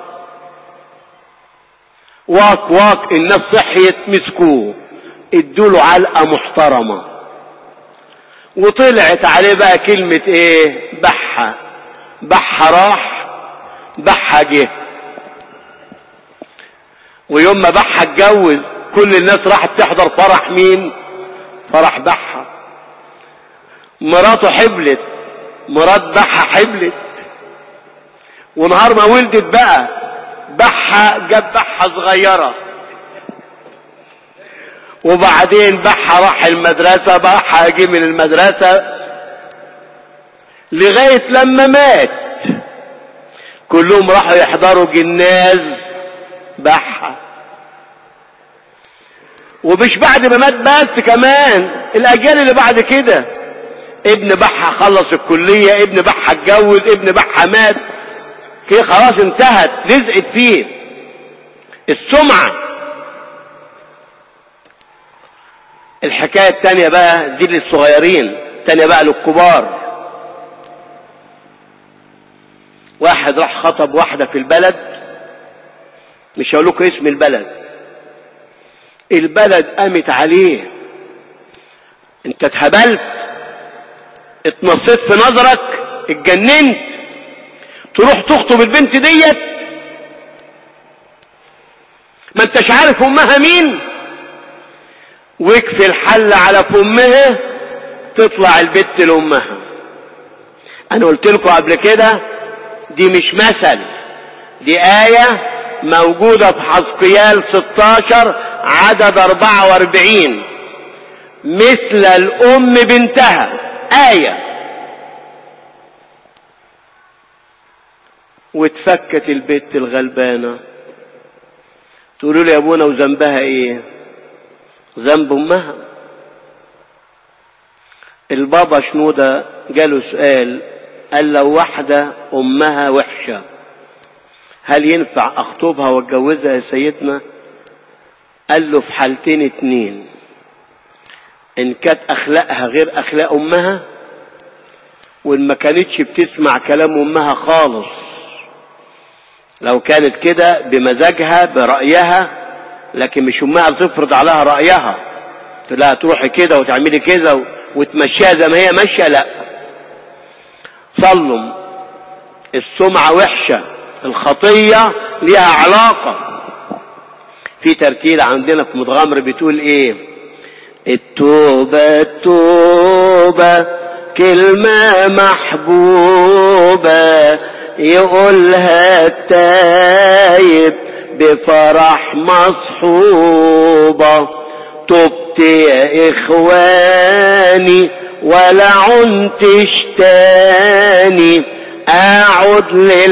واك واك الناس صحيت مسكوه ادوله علقة محترمة وطلعت عليه بقى كلمة ايه بحة بحة راح بحة جه ويوم ما بحة اتجوز كل الناس راحت تحضر فرح مين فرح بحة مراته حبلت مرات بحة حبلت ونهار ما ولدت بقى بحة جاب بحة صغيرة وبعدين بحة راح المدرسة بحة جه من المدرسة لغاية لما مات كلهم راحوا يحضروا جناز بحة ومش بعد ما مات بس كمان الاجيال اللي بعد كده ابن بحة خلص الكلية ابن بحة اتجوز ابن بحة مات كده خلاص انتهت لزقت فيه السمعة الحكاية التانية بقى دي للصغيرين التانية بقى للكبار واحد راح خطب واحدة في البلد مش هقول لكم اسم البلد البلد قامت عليه انت اتهبلت اتنصيت في نظرك اتجننت تروح تخطب البنت ديت ما انتش عارف امها مين واكفي الحل على فمها تطلع البت لامها انا قلت لكم قبل كده دي مش مثل دي آية موجودة في حزقيال 16 عدد 44 مثل الأم بنتها آية واتفكت البت الغلبانة تقولوا لي يا ابونا وذنبها ايه ذنب امها البابا شنودة جاله سؤال قال لو واحدة امها وحشة هل ينفع اخطبها واتجوزها يا سيدنا قال له في حالتين اتنين ان كانت اخلاقها غير اخلاق امها وان ما كانتش بتسمع كلام امها خالص لو كانت كده بمزاجها برأيها لكن مش امها بتفرض عليها رأيها تقول لها تروحي كده وتعملي كده وتمشيها زي ما هي ماشيه لا صلوا السمعة وحشة الخطية ليها علاقة في ترتيل عندنا في متغمر بتقول ايه التوبة التوبة كلمة محبوبة يقولها التايب بفرح مصحوبة تبت يا إخواني ولا عنتش تاني أعود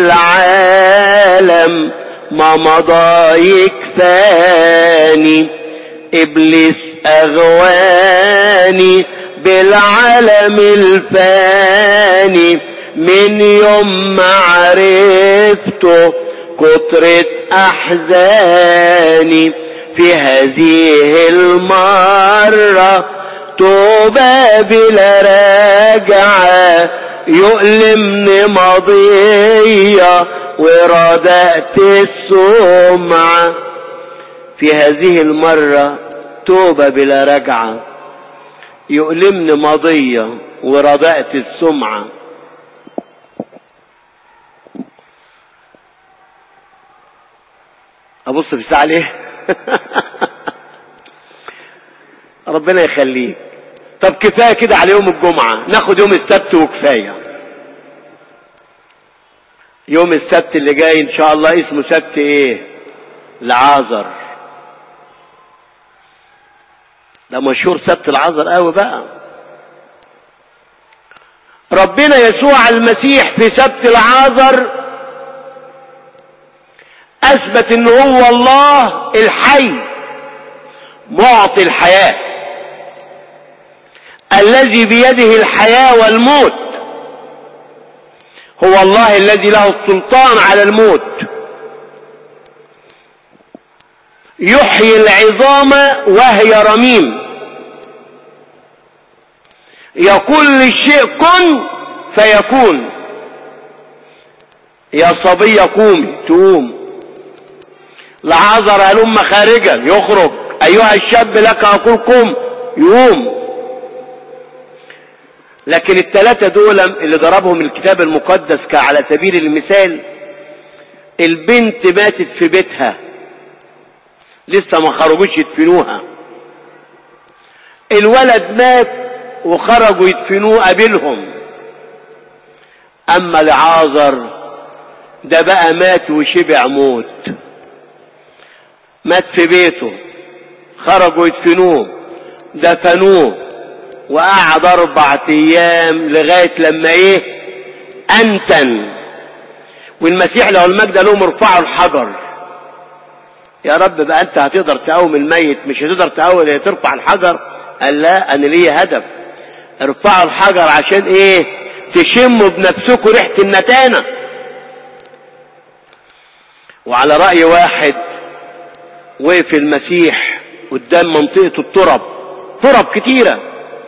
للعالم ما مضى يكفاني إبليس أغواني بالعالم الفاني من يوم ما عرفته كترة أحزاني في هذه المرة توبة بلا راجعة يؤلمني مضية وردأت السمعة في هذه المرة توبة بلا رجعة يؤلمني مضية وردأت السمعة أبص في الساعة ليه ربنا يخليك طب كفاية كده على يوم الجمعة ناخد يوم السبت وكفاية يوم السبت اللي جاي ان شاء الله اسمه سبت ايه العازر ده مشهور سبت العازر قوي بقى ربنا يسوع المسيح في سبت العازر اثبت ان هو الله الحي معطي الحياه الذي بيده الحياه والموت هو الله الذي له السلطان على الموت يحيي العظام وهي رميم يقول للشيء كن فيكون يا صبية قومي تقوم لعذر هلم خارجا يخرج ايها الشاب لك اقول قم يقوم لكن الثلاثة دول اللي ضربهم الكتاب المقدس على سبيل المثال البنت ماتت في بيتها لسه ما خرجوش يدفنوها الولد مات وخرجوا يدفنوه قابلهم اما لعازر ده بقى مات وشبع موت مات في بيته خرجوا يدفنوه دفنوه وقعد اربع ايام لغايه لما ايه انتن والمسيح له المجد لهم ارفعوا الحجر يا رب بقى انت هتقدر تقوم الميت مش هتقدر تقوم ترفع الحجر قال لا انا ليا هدف ارفعوا الحجر عشان ايه تشموا بنفسكم ريحه النتانه وعلى راي واحد وقف المسيح قدام منطقه الترب ترب كتيره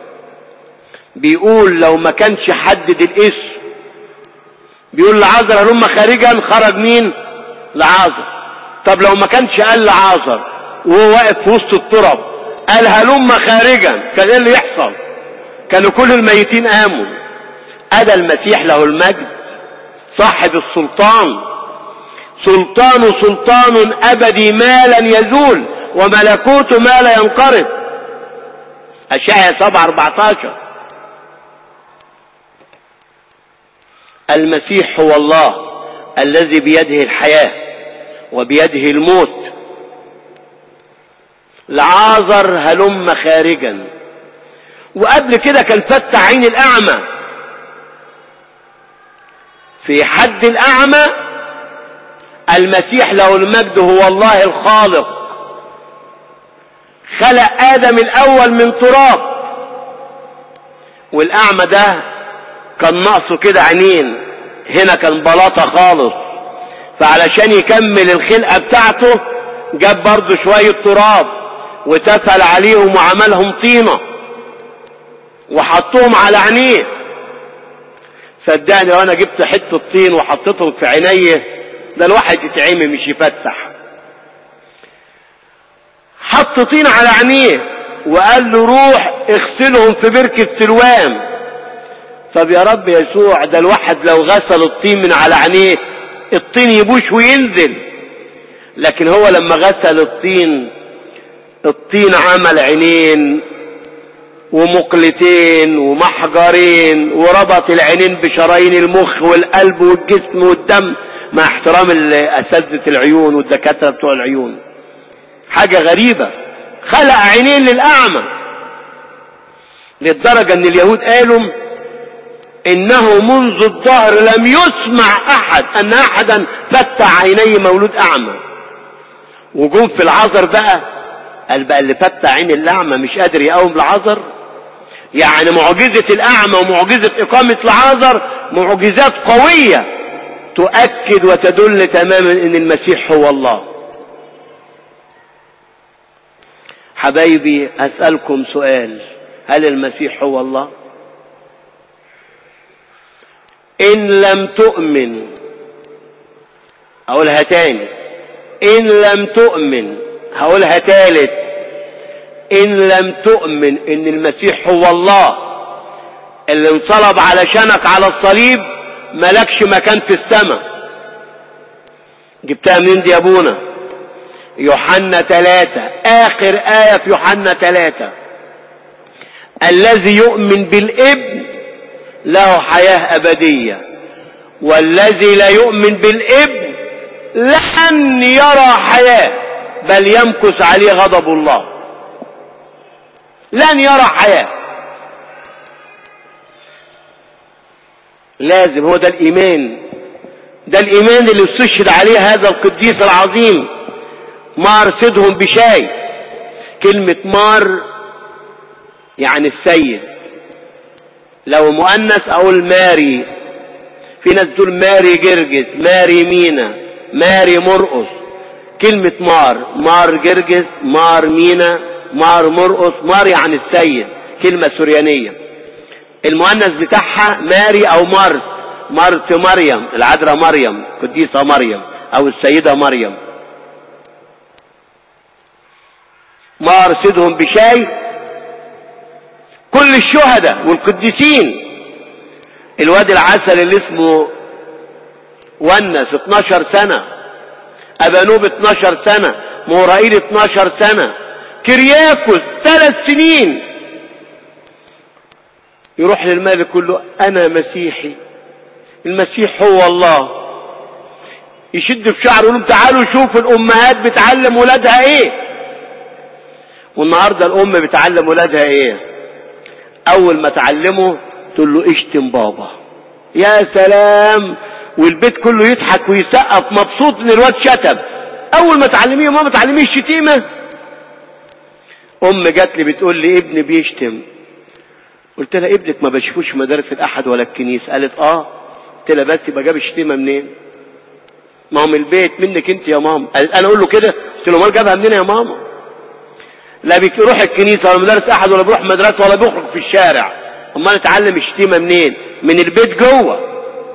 بيقول لو ما كانش حدد الاسم بيقول لعازر هلم خارجا خرج مين لعازر طب لو ما كانش قال لعازر وهو واقف في وسط التراب قال هلم خارجا كان ايه اللي يحصل كانوا كل الميتين قاموا ادى المسيح له المجد صاحب السلطان سلطان سلطان أبدي ما لن يزول وملكوت ما لا ينقرض أشعيا 7 14 المسيح هو الله الذي بيده الحياة وبيده الموت لعازر هلم خارجا وقبل كده كان فتح عين الأعمى في حد الأعمى المسيح له المجد هو الله الخالق خلق آدم الأول من تراب والأعمى ده كان ناقصه كده عينين هنا كان بلاطة خالص فعلشان يكمل الخلقة بتاعته جاب برضه شوية تراب وتفل عليهم وعملهم طينة وحطهم على عينيه صدقني لو انا جبت حتة طين وحطيتهم في عينيه ده الواحد يتعمي مش يفتح حط طين على عينيه وقال له روح اغسلهم في بركة سلوان طب يا رب يسوع ده الواحد لو غسل الطين من على عينيه الطين يبوش وينزل لكن هو لما غسل الطين الطين عمل عينين ومقلتين ومحجرين وربط العينين بشرايين المخ والقلب والجسم والدم مع احترام اساتذه العيون والدكاتره بتوع العيون حاجه غريبه خلق عينين للاعمى للدرجه ان اليهود قالوا انه منذ الظهر لم يسمع احد ان احدا فتح عيني مولود اعمى وجم في العذر بقى قال بقى اللي فتح عين الاعمى مش قادر يقوم العذر يعني معجزة الأعمى ومعجزة إقامة العازر معجزات قوية تؤكد وتدل تماما أن المسيح هو الله حبايبي أسألكم سؤال هل المسيح هو الله إن لم تؤمن أقولها تاني إن لم تؤمن هقولها تالت إن لم تؤمن إن المسيح هو الله اللي انصلب علشانك على الصليب ملكش مكان في السماء جبتها منين دي يا ابونا يوحنا ثلاثة آخر آية في يوحنا ثلاثة الذي يؤمن بالابن له حياة أبدية والذي لا يؤمن بالابن لن يرى حياة بل يمكث عليه غضب الله لن يرى حياة لازم هو ده الإيمان ده الإيمان اللي استشهد عليه هذا القديس العظيم مار سدهم بشاي كلمة مار يعني السيد لو مؤنث أقول ماري في ناس تقول ماري جرجس ماري مينا ماري مرقص كلمة مار مار جرجس مار مينا مار مرقص مار يعني السيد كلمة سريانية المؤنث بتاعها ماري او مرت مرت مريم العذراء مريم قديسة مريم او السيدة مريم مار سيدهم بشاي كل الشهداء والقديسين الواد العسل اللي اسمه ونس 12 سنة أبانوب 12 سنة مورائيل 12 سنة كرياكوس ثلاث سنين يروح للملك يقول له أنا مسيحي المسيح هو الله يشد في شعره يقول لهم تعالوا شوفوا الأمهات بتعلم ولادها إيه والنهارده الأم بتعلم ولادها إيه أول ما تعلمه تقول له اشتم بابا يا سلام والبيت كله يضحك ويسقف مبسوط ان الواد شتم اول ما تعلميه يا ماما تعلميه الشتيمه ام جات لي بتقول لي ابني بيشتم قلت لها ابنك ما بشوفوش مدارس الاحد ولا الكنيسه قالت اه قلت لها بس يبقى جاب الشتيمه منين ما هو من البيت منك انت يا ماما قالت انا اقول له كده قلت له امال جابها منين يا ماما لا بيروح الكنيسه ولا مدارس احد ولا بيروح مدرسه ولا بيخرج في الشارع امال اتعلم الشتيمه منين من البيت جوه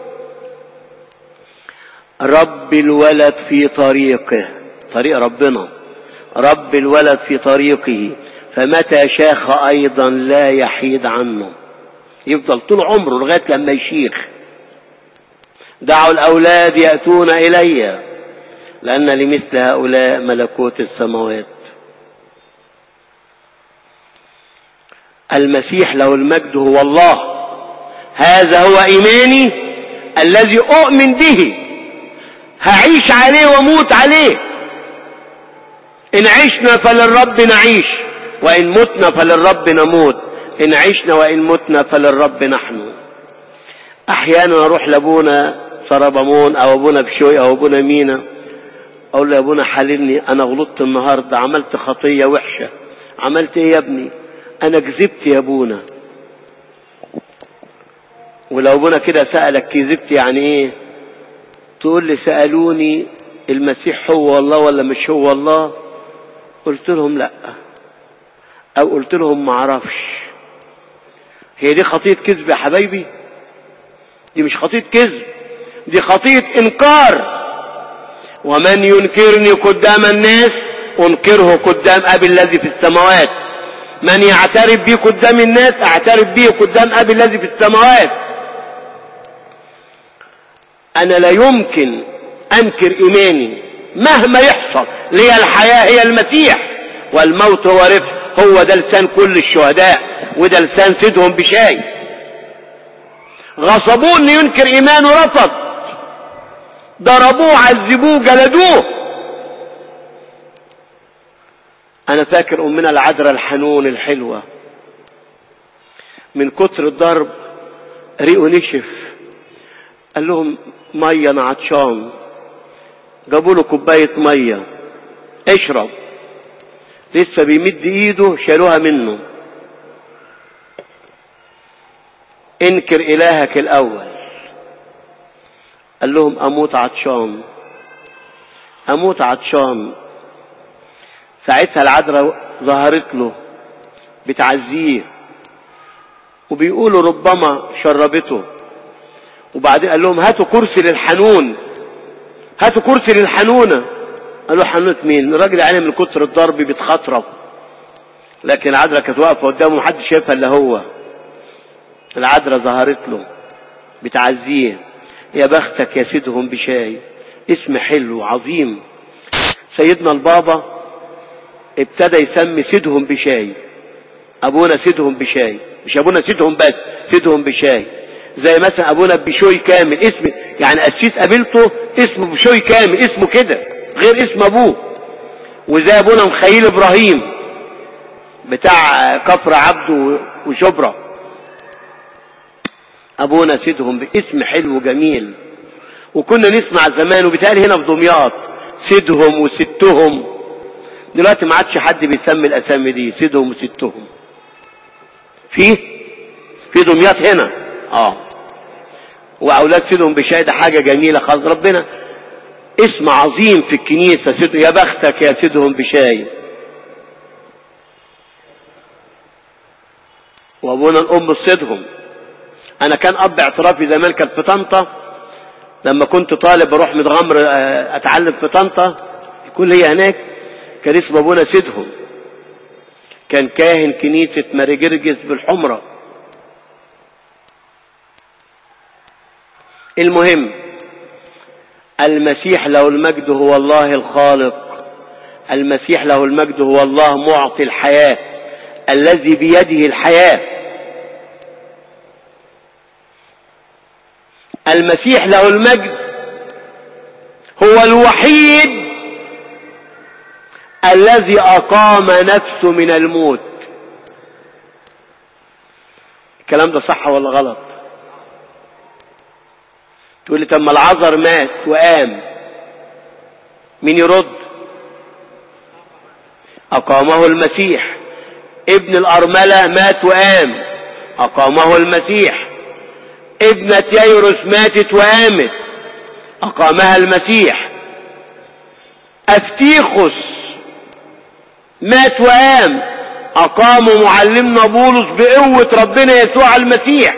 رب الولد في طريقه طريق ربنا رب الولد في طريقه فمتى شاخ ايضا لا يحيد عنه يفضل طول عمره لغايه لما يشيخ دعوا الأولاد يأتون إلي لأن لمثل هؤلاء ملكوت السماوات المسيح له المجد هو الله هذا هو إيماني الذي أؤمن به هعيش عليه واموت عليه إن عشنا فللرب نعيش وإن متنا فللرب نموت إن عشنا وإن متنا فللرب نحن أحيانا أروح لأبونا سربمون أو أبونا بشوي أو أبونا مينا أقول له يا أبونا حللني أنا غلطت النهاردة عملت خطية وحشة عملت إيه يا ابني أنا كذبت يا أبونا ولو أبونا كده سألك كذبت يعني إيه تقول لي سألوني المسيح هو الله ولا مش هو الله قلت لهم لا أو قلت لهم ما اعرفش هي دي خطية كذب يا حبايبي دي مش خطية كذب دي خطية إنكار ومن ينكرني قدام الناس أنكره قدام أبي الذي في السماوات من يعترف بي قدام الناس اعترف به قدام أبي الذي في السماوات أنا لا يمكن أنكر إيماني مهما يحصل لي الحياة هي المسيح والموت هو ربح هو ده لسان كل الشهداء وده لسان سيدهم بشاي غصبوه ان ينكر ايمانه رفض ضربوه عذبوه جلدوه انا فاكر امنا العذراء الحنون الحلوة من كتر الضرب ريقه نشف قال لهم مية انا عطشان جابوا له كوباية مية اشرب لسه بيمد ايده شالوها منه انكر الهك الاول قال لهم اموت عطشان اموت عطشان ساعتها العذراء ظهرت له بتعزيه وبيقولوا ربما شربته وبعدين قال لهم هاتوا كرسي للحنون هاتوا كرسي للحنونة قالوا حنونة مين الراجل يعني من كتر الضرب بيتخطرب لكن العذراء كانت واقفة قدامه محدش شايفها الا هو العذراء ظهرت له بتعزيه يا بختك يا سيدهم بشاي اسم حلو عظيم سيدنا البابا ابتدى يسمي سيدهم بشاي ابونا سيدهم بشاي مش ابونا سيدهم بس سيدهم بشاي زي مثلا ابونا بشوي كامل اسم يعني قسيت قابلته اسمه بشوي كامل اسمه كده غير اسم ابوه وزي ابونا مخيل ابراهيم بتاع كفر عبده وشبرا ابونا سيدهم باسم حلو جميل وكنا نسمع زمان وبالتالي هنا في دمياط سيدهم وستهم دلوقتي ما عادش حد بيسمي الاسامي دي سيدهم وستهم في في دمياط هنا اه واولاد سيدهم بشاي ده حاجه جميله خالص ربنا اسم عظيم في الكنيسه سيد يا بختك يا سيدهم بشاي وابونا الام صيدهم انا كان اب اعترافي زمان كانت في طنطا لما كنت طالب بروح متغمر اتعلم في طنطا الكليه هناك كان اسمه ابونا سيدهم كان كاهن كنيسه ماري جرجس بالحمره المهم المسيح له المجد هو الله الخالق المسيح له المجد هو الله معطي الحياه الذي بيده الحياه المسيح له المجد هو الوحيد الذي أقام نفسه من الموت الكلام ده صح ولا غلط تقول لي طب ما العذر مات وقام مين يرد أقامه المسيح ابن الأرملة مات وقام أقامه المسيح ابنة ييروس ماتت وقامت أقامها المسيح أفتيخس مات وقام أقاموا معلمنا بولس بقوة ربنا يسوع المسيح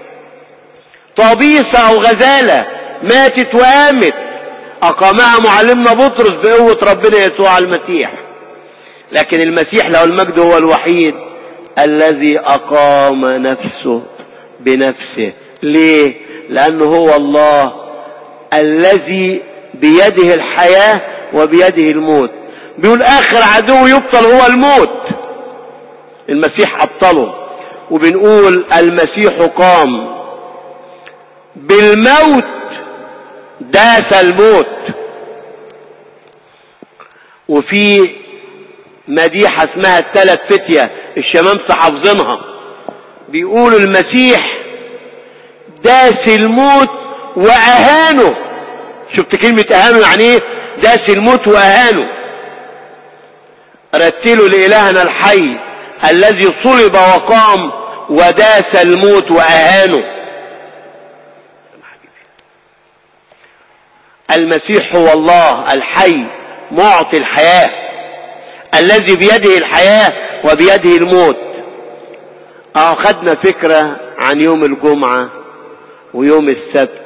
طبيسة أو غزالة ماتت وقامت أقامها معلمنا بطرس بقوة ربنا يسوع المسيح لكن المسيح له المجد هو الوحيد الذي أقام نفسه بنفسه ليه لأنه هو الله الذي بيده الحياة وبيده الموت بيقول آخر عدو يبطل هو الموت المسيح أبطله وبنقول المسيح قام بالموت داس الموت وفي مديحة اسمها الثلاث فتية الشمامسة حافظينها بيقولوا المسيح داس الموت وأهانه شفت كلمة أهانه يعني ايه داس الموت وأهانه رتلوا لإلهنا الحي الذي صلب وقام وداس الموت وأهانه المسيح هو الله الحي معطي الحياة الذي بيده الحياة وبيده الموت اه خدنا فكرة عن يوم الجمعة ويوم السبت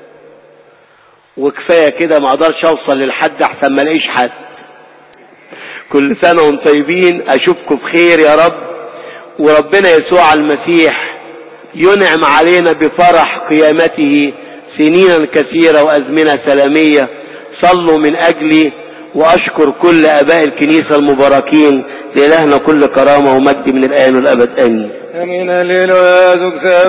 وكفاية كده ما اقدرش اوصل للحد احسن ما الاقيش حد كل سنة وانتم طيبين اشوفكم بخير يا رب وربنا يسوع المسيح ينعم علينا بفرح قيامته سنينا كثيرة وازمنة سلامية صلوا من اجلي واشكر كل اباء الكنيسة المباركين لالهنا كل كرامة ومجد من الان والابد امين امين الليل ويا